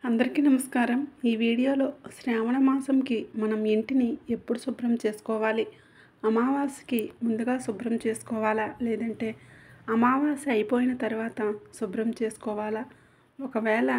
అందరికీ నమస్కారం ఈ వీడియోలో శ్రావణ మాసంకి మనం ఇంటిని ఎప్పుడు శుభ్రం చేసుకోవాలి అమావాస్యకి ముందుగా శుభ్రం చేసుకోవాలా లేదంటే అమావాస్య అయిపోయిన తర్వాత శుభ్రం చేసుకోవాలా ఒకవేళ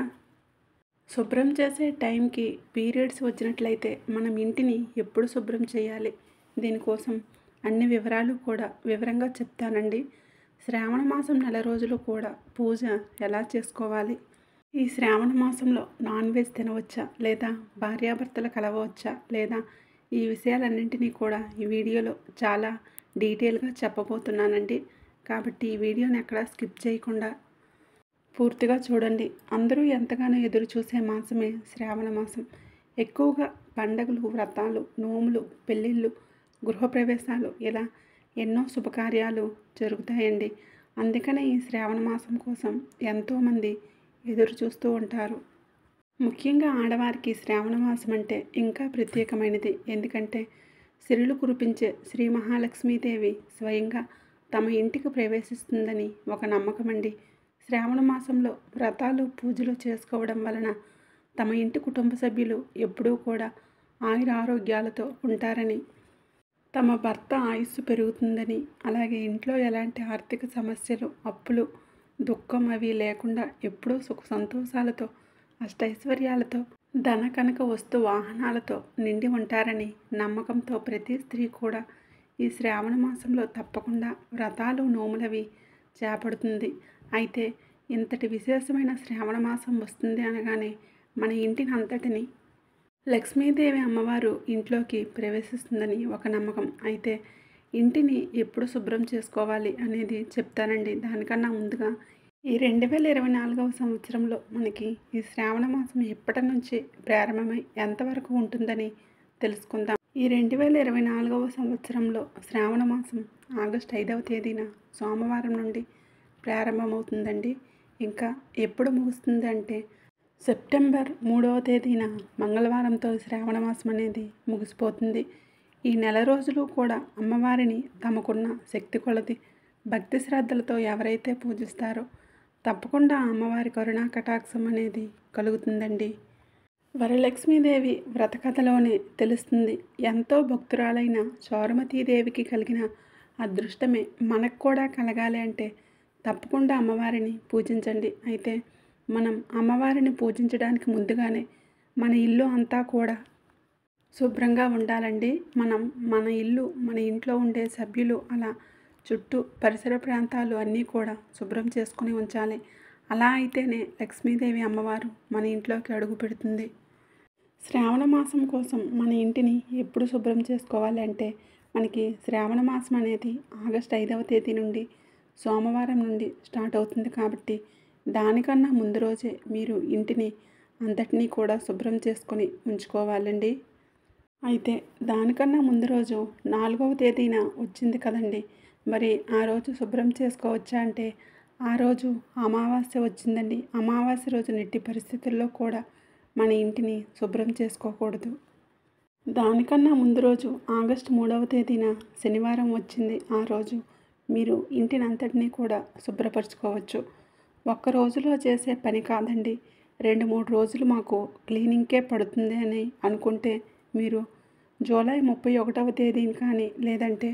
శుభ్రం చేసే టైంకి పీరియడ్స్ వచ్చినట్లయితే మనం ఇంటిని ఎప్పుడు శుభ్రం చేయాలి దీనికోసం అన్ని వివరాలు కూడా వివరంగా చెప్తానండి శ్రావణ మాసం నెల రోజులు కూడా పూజ ఎలా చేసుకోవాలి ఈ శ్రావణ మాసంలో నాన్ వెజ్ తినవచ్చా లేదా భార్యాభర్తలు కలవచ్చా లేదా ఈ విషయాలన్నింటినీ కూడా ఈ వీడియోలో చాలా డీటెయిల్గా చెప్పబోతున్నానండి కాబట్టి ఈ వీడియోని ఎక్కడా స్కిప్ చేయకుండా పూర్తిగా చూడండి అందరూ ఎంతగానో ఎదురు చూసే మాసమే శ్రావణ మాసం ఎక్కువగా పండగలు వ్రతాలు నోములు పెళ్ళిళ్ళు గృహప్రవేశాలు ఇలా ఎన్నో శుభకార్యాలు జరుగుతాయండి అందుకనే ఈ శ్రావణ మాసం కోసం ఎంతోమంది ఎదురు చూస్తూ ఉంటారు ముఖ్యంగా ఆడవారికి శ్రావణ మాసం అంటే ఇంకా ప్రత్యేకమైనది ఎందుకంటే సిరులు కురిపించే శ్రీ మహాలక్ష్మీదేవి స్వయంగా తమ ఇంటికి ప్రవేశిస్తుందని ఒక నమ్మకం అండి శ్రావణ మాసంలో వ్రతాలు పూజలు చేసుకోవడం వలన తమ ఇంటి కుటుంబ సభ్యులు ఎప్పుడూ కూడా ఆయుర ఆరోగ్యాలతో ఉంటారని తమ భర్త ఆయుస్సు పెరుగుతుందని అలాగే ఇంట్లో ఎలాంటి ఆర్థిక సమస్యలు అప్పులు దుఃఖం అవి లేకుండా ఎప్పుడూ సుఖ సంతోషాలతో అష్టైశ్వర్యాలతో ధన కనక వస్తు వాహనాలతో నిండి ఉంటారని నమ్మకంతో ప్రతి స్త్రీ కూడా ఈ శ్రావణ మాసంలో తప్పకుండా వ్రతాలు నోములవి చేపడుతుంది అయితే ఇంతటి విశేషమైన శ్రావణ మాసం వస్తుంది అనగానే మన ఇంటిని అంతటిని లక్ష్మీదేవి అమ్మవారు ఇంట్లోకి ప్రవేశిస్తుందని ఒక నమ్మకం అయితే ఇంటిని ఎప్పుడు శుభ్రం చేసుకోవాలి అనేది చెప్తానండి దానికన్నా ముందుగా ఈ రెండు వేల ఇరవై నాలుగవ సంవత్సరంలో మనకి ఈ శ్రావణ మాసం ఎప్పటి నుంచి ప్రారంభమై ఎంతవరకు ఉంటుందని తెలుసుకుందాం ఈ రెండు వేల ఇరవై నాలుగవ సంవత్సరంలో శ్రావణ మాసం ఆగస్టు ఐదవ తేదీన సోమవారం నుండి ప్రారంభమవుతుందండి ఇంకా ఎప్పుడు ముగుస్తుంది అంటే సెప్టెంబర్ మూడవ తేదీన మంగళవారంతో శ్రావణ మాసం అనేది ముగిసిపోతుంది ఈ నెల రోజులు కూడా అమ్మవారిని తమకున్న శక్తి కొలది భక్తి శ్రద్ధలతో ఎవరైతే పూజిస్తారో తప్పకుండా అమ్మవారి కరుణా కటాక్షం అనేది కలుగుతుందండి వరలక్ష్మీదేవి వ్రతకథలోనే తెలుస్తుంది ఎంతో భక్తురాలైన చౌరమతీదేవికి కలిగిన అదృష్టమే మనకు కూడా కలగాలి అంటే తప్పకుండా అమ్మవారిని పూజించండి అయితే మనం అమ్మవారిని పూజించడానికి ముందుగానే మన ఇల్లు అంతా కూడా శుభ్రంగా ఉండాలండి మనం మన ఇల్లు మన ఇంట్లో ఉండే సభ్యులు అలా చుట్టూ పరిసర ప్రాంతాలు అన్నీ కూడా శుభ్రం చేసుకుని ఉంచాలి అలా అయితేనే లక్ష్మీదేవి అమ్మవారు మన ఇంట్లోకి అడుగు పెడుతుంది శ్రావణ మాసం కోసం మన ఇంటిని ఎప్పుడు శుభ్రం చేసుకోవాలి అంటే మనకి శ్రావణ మాసం అనేది ఆగస్ట్ ఐదవ తేదీ నుండి సోమవారం నుండి స్టార్ట్ అవుతుంది కాబట్టి దానికన్నా ముందు రోజే మీరు ఇంటిని అంతటినీ కూడా శుభ్రం చేసుకొని ఉంచుకోవాలండి అయితే దానికన్నా ముందు రోజు నాలుగవ తేదీన వచ్చింది కదండి మరి ఆ రోజు శుభ్రం చేసుకోవచ్చా అంటే ఆ రోజు అమావాస్య వచ్చిందండి అమావాస్య రోజు నెట్టి పరిస్థితుల్లో కూడా మన ఇంటిని శుభ్రం చేసుకోకూడదు దానికన్నా ముందు రోజు ఆగస్టు మూడవ తేదీన శనివారం వచ్చింది ఆ రోజు మీరు ఇంటిని అంతటినీ కూడా శుభ్రపరచుకోవచ్చు ఒక్క రోజులో చేసే పని కాదండి రెండు మూడు రోజులు మాకు క్లీనింగ్కే పడుతుంది అని అనుకుంటే మీరు జూలై ముప్పై ఒకటవ తేదీని కానీ లేదంటే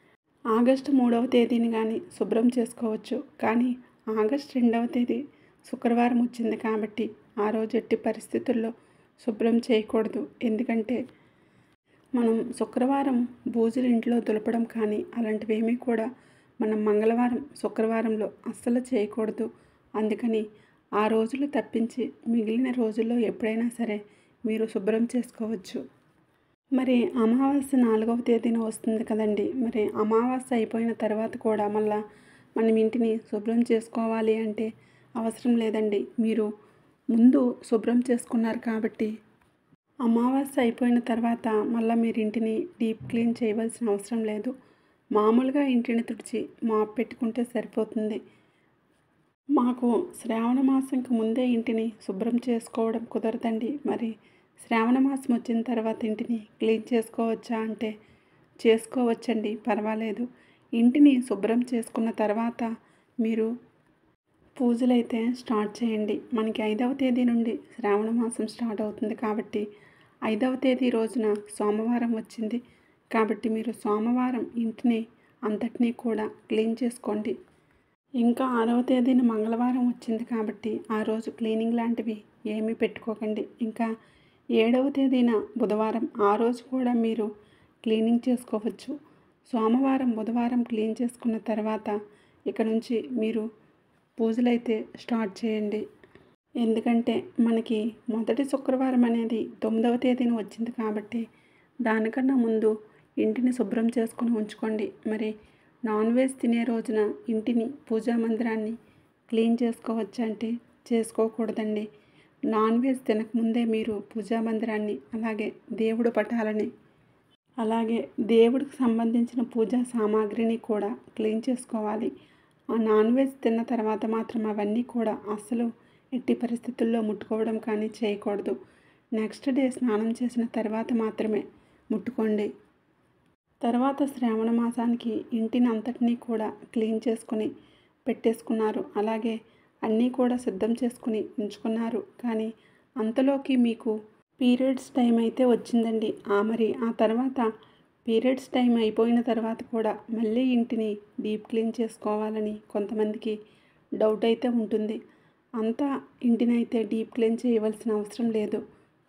ఆగస్టు మూడవ తేదీని కానీ శుభ్రం చేసుకోవచ్చు కానీ ఆగస్ట్ రెండవ తేదీ శుక్రవారం వచ్చింది కాబట్టి ఆ రోజు ఎట్టి పరిస్థితుల్లో శుభ్రం చేయకూడదు ఎందుకంటే మనం శుక్రవారం బూజులు ఇంట్లో దులపడం కానీ అలాంటివేమీ కూడా మనం మంగళవారం శుక్రవారంలో అస్సలు చేయకూడదు అందుకని ఆ రోజులు తప్పించి మిగిలిన రోజుల్లో ఎప్పుడైనా సరే మీరు శుభ్రం చేసుకోవచ్చు మరి అమావాస్య నాలుగవ తేదీన వస్తుంది కదండి మరి అమావాస్య అయిపోయిన తర్వాత కూడా మళ్ళా మనం ఇంటిని శుభ్రం చేసుకోవాలి అంటే అవసరం లేదండి మీరు ముందు శుభ్రం చేసుకున్నారు కాబట్టి అమావాస్య అయిపోయిన తర్వాత మళ్ళీ మీరు ఇంటిని డీప్ క్లీన్ చేయవలసిన అవసరం లేదు మామూలుగా ఇంటిని తుడిచి మాప్ పెట్టుకుంటే సరిపోతుంది మాకు శ్రావణ మాసంకి ముందే ఇంటిని శుభ్రం చేసుకోవడం కుదరదండి మరి శ్రావణ మాసం వచ్చిన తర్వాత ఇంటిని క్లీన్ చేసుకోవచ్చా అంటే చేసుకోవచ్చండి పర్వాలేదు ఇంటిని శుభ్రం చేసుకున్న తర్వాత మీరు పూజలైతే స్టార్ట్ చేయండి మనకి ఐదవ తేదీ నుండి శ్రావణ మాసం స్టార్ట్ అవుతుంది కాబట్టి ఐదవ తేదీ రోజున సోమవారం వచ్చింది కాబట్టి మీరు సోమవారం ఇంటిని అంతటినీ కూడా క్లీన్ చేసుకోండి ఇంకా ఆరవ తేదీన మంగళవారం వచ్చింది కాబట్టి ఆ రోజు క్లీనింగ్ లాంటివి ఏమీ పెట్టుకోకండి ఇంకా ఏడవ తేదీన బుధవారం ఆ రోజు కూడా మీరు క్లీనింగ్ చేసుకోవచ్చు సోమవారం బుధవారం క్లీన్ చేసుకున్న తర్వాత ఇక నుంచి మీరు పూజలైతే స్టార్ట్ చేయండి ఎందుకంటే మనకి మొదటి శుక్రవారం అనేది తొమ్మిదవ తేదీన వచ్చింది కాబట్టి దానికన్నా ముందు ఇంటిని శుభ్రం చేసుకొని ఉంచుకోండి మరి నాన్ వెజ్ తినే రోజున ఇంటిని పూజా మందిరాన్ని క్లీన్ చేసుకోవచ్చు అంటే చేసుకోకూడదండి నాన్ వెజ్ తినకముందే మీరు పూజా మందిరాన్ని అలాగే దేవుడు పటాలని అలాగే దేవుడికి సంబంధించిన పూజా సామాగ్రిని కూడా క్లీన్ చేసుకోవాలి ఆ నాన్ వెజ్ తిన్న తర్వాత మాత్రం అవన్నీ కూడా అస్సలు ఎట్టి పరిస్థితుల్లో ముట్టుకోవడం కానీ చేయకూడదు నెక్స్ట్ డే స్నానం చేసిన తర్వాత మాత్రమే ముట్టుకోండి తర్వాత శ్రావణ మాసానికి ఇంటిని అంతటినీ కూడా క్లీన్ చేసుకుని పెట్టేసుకున్నారు అలాగే అన్నీ కూడా సిద్ధం చేసుకుని ఉంచుకున్నారు కానీ అంతలోకి మీకు పీరియడ్స్ టైం అయితే వచ్చిందండి ఆ మరి ఆ తర్వాత పీరియడ్స్ టైం అయిపోయిన తర్వాత కూడా మళ్ళీ ఇంటిని డీప్ క్లీన్ చేసుకోవాలని కొంతమందికి డౌట్ అయితే ఉంటుంది అంతా ఇంటినైతే డీప్ క్లీన్ చేయవలసిన అవసరం లేదు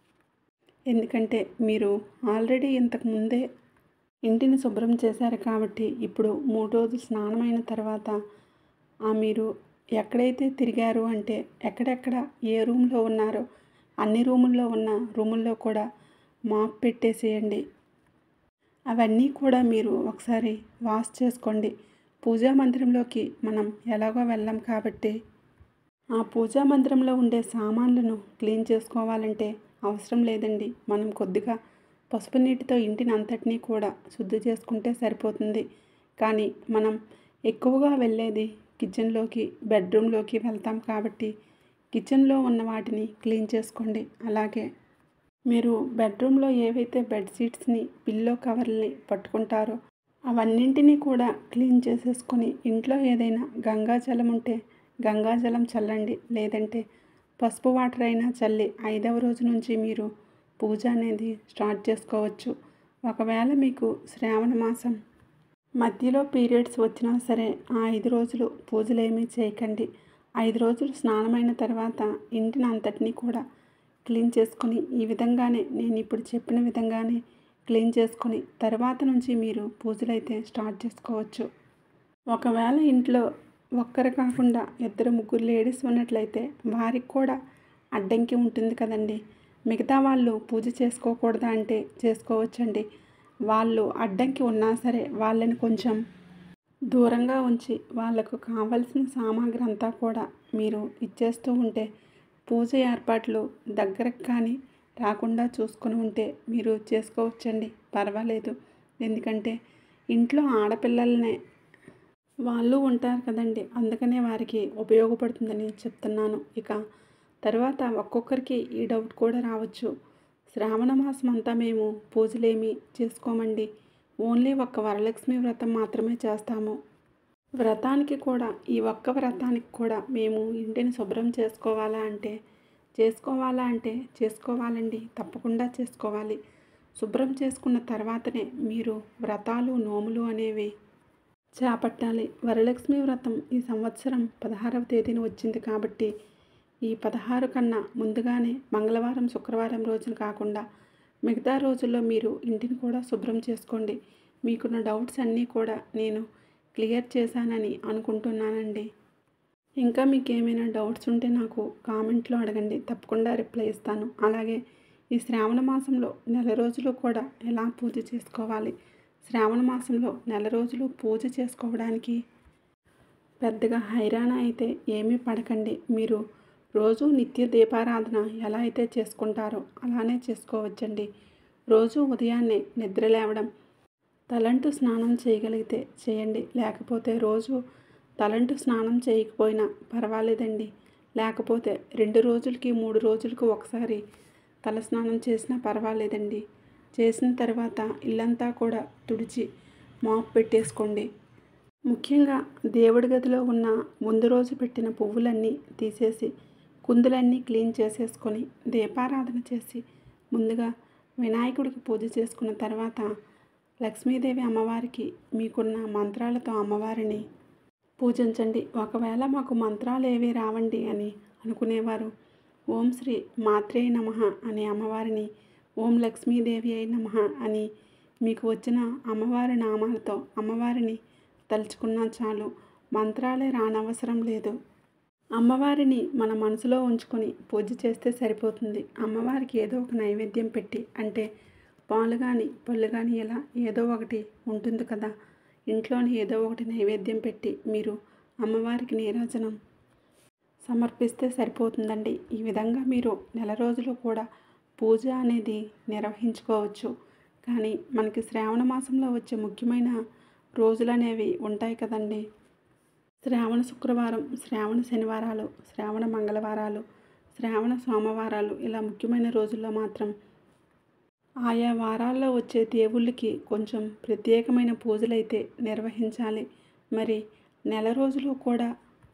ఎందుకంటే మీరు ఆల్రెడీ ఇంతకు ముందే ఇంటిని శుభ్రం చేశారు కాబట్టి ఇప్పుడు మూడు రోజులు స్నానమైన తర్వాత ఆ మీరు ఎక్కడైతే తిరిగారు అంటే ఎక్కడెక్కడ ఏ రూమ్లో ఉన్నారో అన్ని రూముల్లో ఉన్న రూముల్లో కూడా మాప్ పెట్టేసేయండి అవన్నీ కూడా మీరు ఒకసారి వాష్ చేసుకోండి పూజా మందిరంలోకి మనం ఎలాగో వెళ్ళాం కాబట్టి ఆ పూజా మందిరంలో ఉండే సామాన్లను క్లీన్ చేసుకోవాలంటే అవసరం లేదండి మనం కొద్దిగా పసుపు నీటితో ఇంటిని అంతటినీ కూడా శుద్ధి చేసుకుంటే సరిపోతుంది కానీ మనం ఎక్కువగా వెళ్ళేది కిచెన్లోకి బెడ్రూమ్లోకి వెళ్తాం కాబట్టి కిచెన్లో ఉన్న వాటిని క్లీన్ చేసుకోండి అలాగే మీరు బెడ్రూమ్లో ఏవైతే బెడ్షీట్స్ని పిల్లో కవర్ని పట్టుకుంటారో అవన్నింటినీ కూడా క్లీన్ చేసేసుకొని ఇంట్లో ఏదైనా గంగాజలం ఉంటే గంగాజలం చల్లండి లేదంటే పసుపు వాటర్ అయినా చల్లి ఐదవ రోజు నుంచి మీరు పూజ అనేది స్టార్ట్ చేసుకోవచ్చు ఒకవేళ మీకు శ్రావణ మాసం మధ్యలో పీరియడ్స్ వచ్చినా సరే ఆ ఐదు రోజులు పూజలు ఏమీ చేయకండి ఐదు రోజులు స్నానమైన తర్వాత ఇంటిని అంతటినీ కూడా క్లీన్ చేసుకొని ఈ విధంగానే నేను ఇప్పుడు చెప్పిన విధంగానే క్లీన్ చేసుకొని తర్వాత నుంచి మీరు పూజలు అయితే స్టార్ట్ చేసుకోవచ్చు ఒకవేళ ఇంట్లో ఒక్కరు కాకుండా ఇద్దరు ముగ్గురు లేడీస్ ఉన్నట్లయితే వారికి కూడా అడ్డంకి ఉంటుంది కదండి మిగతా వాళ్ళు పూజ చేసుకోకూడదా అంటే చేసుకోవచ్చండి వాళ్ళు అడ్డంకి ఉన్నా సరే వాళ్ళని కొంచెం దూరంగా ఉంచి వాళ్ళకు కావలసిన సామాగ్రి అంతా కూడా మీరు ఇచ్చేస్తూ ఉంటే పూజ ఏర్పాట్లు దగ్గరకు కానీ రాకుండా చూసుకొని ఉంటే మీరు చేసుకోవచ్చండి పర్వాలేదు ఎందుకంటే ఇంట్లో ఆడపిల్లలనే వాళ్ళు ఉంటారు కదండి అందుకనే వారికి ఉపయోగపడుతుందని చెప్తున్నాను ఇక తర్వాత ఒక్కొక్కరికి ఈ డౌట్ కూడా రావచ్చు శ్రావణ మాసం అంతా మేము పూజలేమి చేసుకోమండి ఓన్లీ ఒక్క వరలక్ష్మి వ్రతం మాత్రమే చేస్తాము వ్రతానికి కూడా ఈ ఒక్క వ్రతానికి కూడా మేము ఇంటిని శుభ్రం చేసుకోవాలా అంటే చేసుకోవాలా అంటే చేసుకోవాలండి తప్పకుండా చేసుకోవాలి శుభ్రం చేసుకున్న తర్వాతనే మీరు వ్రతాలు నోములు అనేవి చేపట్టాలి వరలక్ష్మి వ్రతం ఈ సంవత్సరం పదహారవ తేదీన వచ్చింది కాబట్టి ఈ పదహారు కన్నా ముందుగానే మంగళవారం శుక్రవారం రోజున కాకుండా మిగతా రోజుల్లో మీరు ఇంటిని కూడా శుభ్రం చేసుకోండి మీకున్న డౌట్స్ అన్నీ కూడా నేను క్లియర్ చేశానని అనుకుంటున్నానండి ఇంకా మీకు ఏమైనా డౌట్స్ ఉంటే నాకు కామెంట్లో అడగండి తప్పకుండా రిప్లై ఇస్తాను అలాగే ఈ శ్రావణ మాసంలో నెల రోజులు కూడా ఎలా పూజ చేసుకోవాలి శ్రావణ మాసంలో నెల రోజులు పూజ చేసుకోవడానికి పెద్దగా హైరాణ అయితే ఏమీ పడకండి మీరు రోజు నిత్య దీపారాధన ఎలా అయితే చేసుకుంటారో అలానే చేసుకోవచ్చండి రోజు ఉదయాన్నే నిద్ర లేవడం తలంటు స్నానం చేయగలిగితే చేయండి లేకపోతే రోజు తలంటు స్నానం చేయకపోయినా పర్వాలేదండి లేకపోతే రెండు రోజులకి మూడు రోజులకు ఒకసారి తల స్నానం చేసినా పర్వాలేదండి చేసిన తర్వాత ఇల్లంతా కూడా తుడిచి మాప్ పెట్టేసుకోండి ముఖ్యంగా దేవుడి గదిలో ఉన్న ముందు రోజు పెట్టిన పువ్వులన్నీ తీసేసి కుందులన్నీ క్లీన్ చేసేసుకొని దీపారాధన చేసి ముందుగా వినాయకుడికి పూజ చేసుకున్న తర్వాత లక్ష్మీదేవి అమ్మవారికి మీకున్న మంత్రాలతో అమ్మవారిని పూజించండి ఒకవేళ మాకు మంత్రాలు ఏవి రావండి అని అనుకునేవారు ఓం శ్రీ మాత్రే నమ అనే అమ్మవారిని ఓం లక్ష్మీదేవి అయి నమ అని మీకు వచ్చిన అమ్మవారి నామాలతో అమ్మవారిని తలుచుకున్నా చాలు మంత్రాలే రానవసరం లేదు అమ్మవారిని మన మనసులో ఉంచుకొని పూజ చేస్తే సరిపోతుంది అమ్మవారికి ఏదో ఒక నైవేద్యం పెట్టి అంటే పాలు కానీ పళ్ళు కానీ ఇలా ఏదో ఒకటి ఉంటుంది కదా ఇంట్లోని ఏదో ఒకటి నైవేద్యం పెట్టి మీరు అమ్మవారికి నీరాజనం సమర్పిస్తే సరిపోతుందండి ఈ విధంగా మీరు నెల రోజులు కూడా పూజ అనేది నిర్వహించుకోవచ్చు కానీ మనకి శ్రావణ మాసంలో వచ్చే ముఖ్యమైన రోజులు అనేవి ఉంటాయి కదండి శ్రావణ శుక్రవారం శ్రావణ శనివారాలు శ్రావణ మంగళవారాలు శ్రావణ సోమవారాలు ఇలా ముఖ్యమైన రోజుల్లో మాత్రం ఆయా వారాల్లో వచ్చే దేవుళ్ళకి కొంచెం ప్రత్యేకమైన పూజలైతే నిర్వహించాలి మరి నెల రోజులు కూడా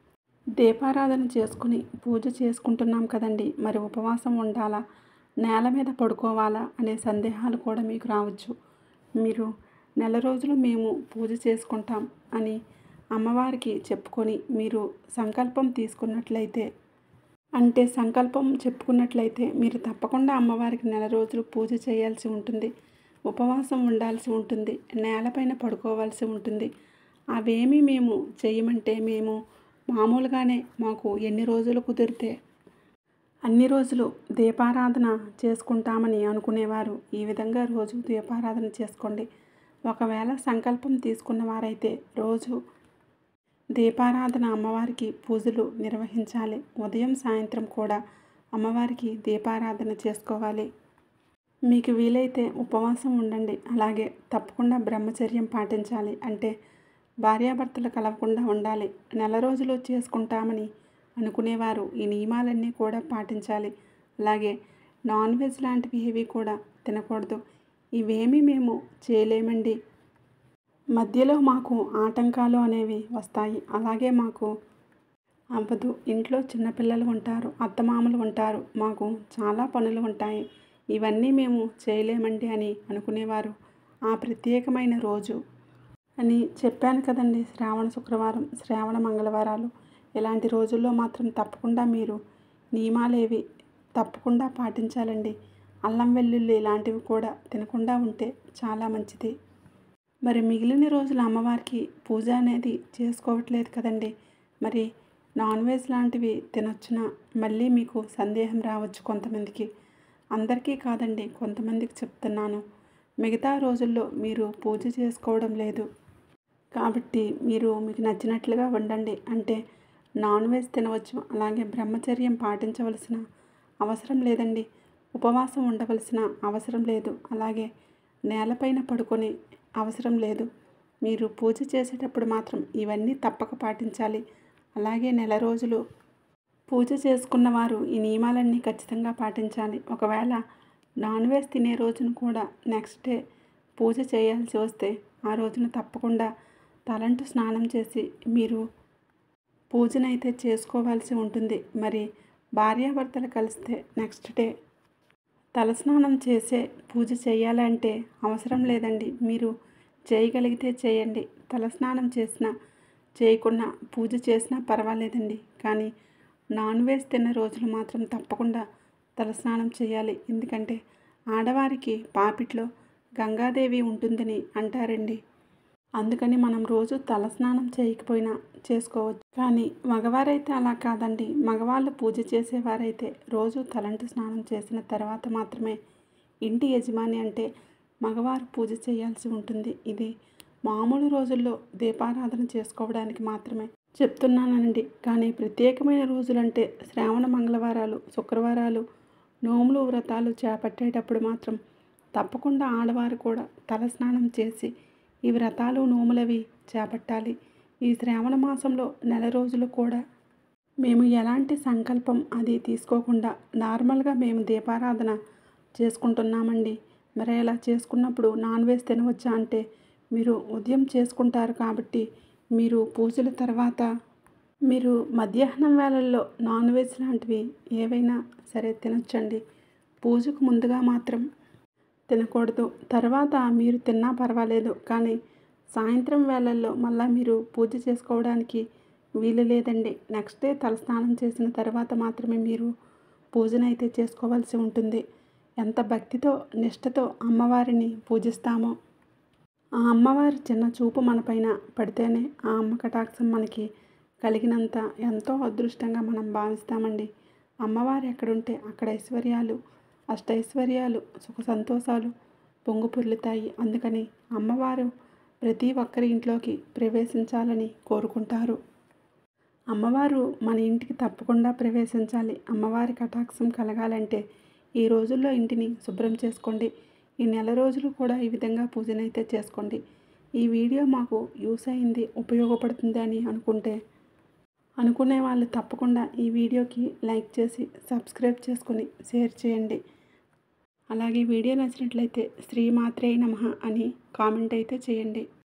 దీపారాధన చేసుకుని పూజ చేసుకుంటున్నాం కదండి మరి ఉపవాసం ఉండాలా నేల మీద పడుకోవాలా అనే సందేహాలు కూడా మీకు రావచ్చు మీరు నెల రోజులు మేము పూజ చేసుకుంటాం అని అమ్మవారికి చెప్పుకొని మీరు సంకల్పం తీసుకున్నట్లయితే అంటే సంకల్పం చెప్పుకున్నట్లయితే మీరు తప్పకుండా అమ్మవారికి నెల రోజులు పూజ చేయాల్సి ఉంటుంది ఉపవాసం ఉండాల్సి ఉంటుంది నేలపైన పడుకోవాల్సి ఉంటుంది అవేమీ మేము చేయమంటే మేము మామూలుగానే మాకు ఎన్ని రోజులు కుదిరితే అన్ని రోజులు దీపారాధన చేసుకుంటామని అనుకునేవారు ఈ విధంగా రోజు దీపారాధన చేసుకోండి ఒకవేళ సంకల్పం తీసుకున్న వారైతే రోజు దీపారాధన అమ్మవారికి పూజలు నిర్వహించాలి ఉదయం సాయంత్రం కూడా అమ్మవారికి దీపారాధన చేసుకోవాలి మీకు వీలైతే ఉపవాసం ఉండండి అలాగే తప్పకుండా బ్రహ్మచర్యం పాటించాలి అంటే భార్యాభర్తలు కలవకుండా ఉండాలి నెల రోజులు చేసుకుంటామని అనుకునేవారు ఈ నియమాలన్నీ కూడా పాటించాలి అలాగే నాన్ వెజ్ లాంటివి ఏవి కూడా తినకూడదు ఇవేమీ మేము చేయలేమండి మధ్యలో మాకు ఆటంకాలు అనేవి వస్తాయి అలాగే మాకు అవ్వదు ఇంట్లో చిన్నపిల్లలు ఉంటారు అత్తమామలు ఉంటారు మాకు చాలా పనులు ఉంటాయి ఇవన్నీ మేము చేయలేమండి అని అనుకునేవారు ఆ ప్రత్యేకమైన రోజు అని చెప్పాను కదండి శ్రావణ శుక్రవారం శ్రావణ మంగళవారాలు ఇలాంటి రోజుల్లో మాత్రం తప్పకుండా మీరు నియమాలేవి తప్పకుండా పాటించాలండి అల్లం వెల్లుల్లి ఇలాంటివి కూడా తినకుండా ఉంటే చాలా మంచిది మరి మిగిలిన రోజులు అమ్మవారికి పూజ అనేది చేసుకోవట్లేదు కదండి మరి నాన్ వెజ్ లాంటివి తినొచ్చునా మళ్ళీ మీకు సందేహం రావచ్చు కొంతమందికి అందరికీ కాదండి కొంతమందికి చెప్తున్నాను మిగతా రోజుల్లో మీరు పూజ చేసుకోవడం లేదు కాబట్టి మీరు మీకు నచ్చినట్లుగా ఉండండి అంటే నాన్ వెజ్ తినవచ్చు అలాగే బ్రహ్మచర్యం పాటించవలసిన అవసరం లేదండి ఉపవాసం ఉండవలసిన అవసరం లేదు అలాగే నేలపైన పడుకొని అవసరం లేదు మీరు పూజ చేసేటప్పుడు మాత్రం ఇవన్నీ తప్పక పాటించాలి అలాగే నెల రోజులు పూజ చేసుకున్న వారు ఈ నియమాలన్నీ ఖచ్చితంగా పాటించాలి ఒకవేళ నాన్ వెజ్ తినే రోజున కూడా నెక్స్ట్ డే పూజ చేయాల్సి వస్తే ఆ రోజున తప్పకుండా తలంటు స్నానం చేసి మీరు పూజనైతే చేసుకోవాల్సి ఉంటుంది మరి భార్యాభర్తలు కలిస్తే నెక్స్ట్ డే తలస్నానం చేసే పూజ చేయాలంటే అవసరం లేదండి మీరు చేయగలిగితే చేయండి తలస్నానం చేసినా చేయకుండా పూజ చేసినా పర్వాలేదండి కానీ నాన్ వెజ్ తిన్న రోజులు మాత్రం తప్పకుండా తలస్నానం చేయాలి ఎందుకంటే ఆడవారికి పాపిట్లో గంగాదేవి ఉంటుందని అంటారండి అందుకని మనం రోజు తలస్నానం చేయకపోయినా చేసుకోవచ్చు కానీ మగవారైతే అలా కాదండి మగవాళ్ళు పూజ చేసేవారైతే రోజు తలంటి స్నానం చేసిన తర్వాత మాత్రమే ఇంటి యజమాని అంటే మగవారు పూజ చేయాల్సి ఉంటుంది ఇది మామూలు రోజుల్లో దీపారాధన చేసుకోవడానికి మాత్రమే చెప్తున్నానండి కానీ ప్రత్యేకమైన రోజులంటే శ్రావణ మంగళవారాలు శుక్రవారాలు నోములు వ్రతాలు చేపట్టేటప్పుడు మాత్రం తప్పకుండా ఆడవారు కూడా తలస్నానం చేసి ఈ వ్రతాలు నోములవి చేపట్టాలి ఈ శ్రావణ మాసంలో నెల రోజులు కూడా మేము ఎలాంటి సంకల్పం అది తీసుకోకుండా నార్మల్గా మేము దీపారాధన చేసుకుంటున్నామండి మరి అలా చేసుకున్నప్పుడు నాన్ వెజ్ తినవచ్చా అంటే మీరు ఉదయం చేసుకుంటారు కాబట్టి మీరు పూజల తర్వాత మీరు మధ్యాహ్నం వేళల్లో నాన్ వెజ్ లాంటివి ఏవైనా సరే తినొచ్చండి పూజకు ముందుగా మాత్రం తినకూడదు తర్వాత మీరు తిన్నా పర్వాలేదు కానీ సాయంత్రం వేళల్లో మళ్ళీ మీరు పూజ చేసుకోవడానికి వీలు లేదండి నెక్స్ట్ డే తలస్నానం చేసిన తర్వాత మాత్రమే మీరు పూజనైతే చేసుకోవాల్సి ఉంటుంది ఎంత భక్తితో నిష్టతో అమ్మవారిని పూజిస్తామో ఆ అమ్మవారి చిన్న చూపు మనపైన పడితేనే ఆ అమ్మ కటాక్షం మనకి కలిగినంత ఎంతో అదృష్టంగా మనం భావిస్తామండి అమ్మవారు ఎక్కడుంటే అక్కడ ఐశ్వర్యాలు అష్టైశ్వర్యాలు సుఖ సంతోషాలు పొంగు పొర్లుతాయి అందుకని అమ్మవారు ప్రతి ఒక్కరి ఇంట్లోకి ప్రవేశించాలని కోరుకుంటారు అమ్మవారు మన ఇంటికి తప్పకుండా ప్రవేశించాలి అమ్మవారి కటాక్షం కలగాలంటే ఈ రోజుల్లో ఇంటిని శుభ్రం చేసుకోండి ఈ నెల రోజులు కూడా ఈ విధంగా పూజనైతే చేసుకోండి ఈ వీడియో మాకు యూస్ అయింది ఉపయోగపడుతుంది అని అనుకుంటే అనుకునే వాళ్ళు తప్పకుండా ఈ వీడియోకి లైక్ చేసి సబ్స్క్రైబ్ చేసుకొని షేర్ చేయండి అలాగే వీడియో నచ్చినట్లయితే శ్రీమాత్రే నమః అని కామెంట్ అయితే చేయండి